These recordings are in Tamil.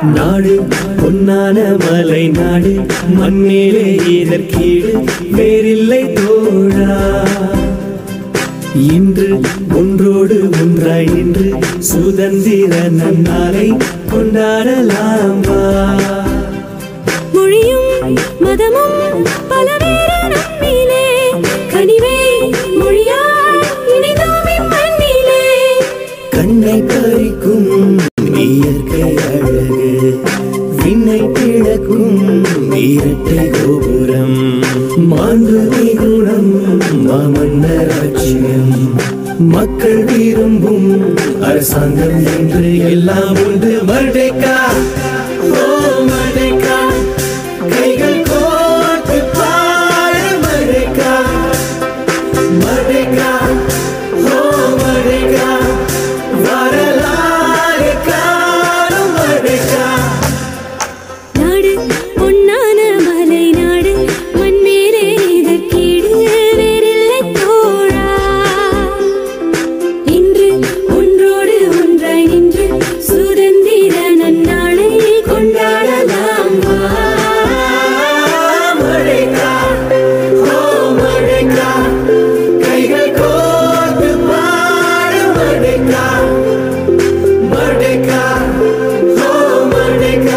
நாடு பொன்னான மலை நாடு மண்மேலே இதற்கீடு வேறில்லை தோழா இன்று ஒன்றோடு ஒன்றாய் நின்று சுதந்திர நன்னாளை கொண்டாடலாம் வா மொழியும் மதமும் பலவேறு நம்மிலே கனிவே மொழியாய் இணைந்தோம் இம்மண்ணிலே கண்ணை பறிக்கும் இயற்கை அழகு விண்ணை பிளக்கும் இரட்டை கோபுரம் மாண்பு குணம் மாமன்னராட்சியம் மக்கள் விரும்பும் அரசாங்கம் என்று எல்லாம் உண்டு மர்டேக்கா ஓ மர்டேக்கா கைகள் கோர்த்து பாடு மர்டேக்கா மர்டேக்கா ஓ மர்டேக்கா வரலாறு காணும் மர்டேக்கா நாடு பொன்னான மலை நாடு மண்மேலே இதற்கீடு வேறில்லை தோழா இன்று ஒன்றோடு ஒன்றாய் நின்று சுதந்திர நன்னாளை கொண்டாடலாம் வா மர்டேக்கா ஓ மர்டேக்கா கைகள் கோர்த்து பாடு மர்டேக்கா மர்டேக்கா ஓ மர்டேக்கா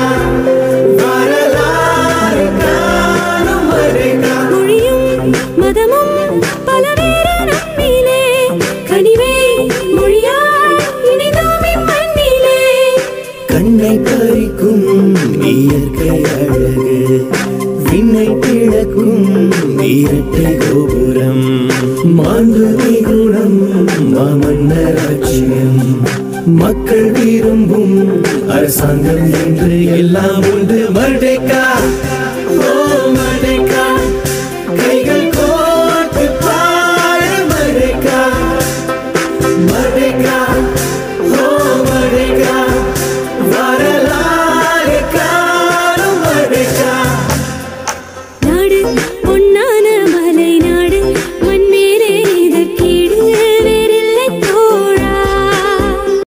வரலாறு காணும் மர்டேக்கா மொழியும் மதமும் பலவேறு நம்மிலே கனிவே மொழியாய் இணைந்தோம் இம்மண்ணிலே கண்ணை பறிக்கும் இயற்கை அழகு விண்ணை பிளக்கும் இரட்டை கோபுரம் மாண்பு குணம் மாமன்னராட்சியம் மக்கள் விரும்பும் அரசாங்கம் என்று எல்லாம் உண்டு மர்டேக்கா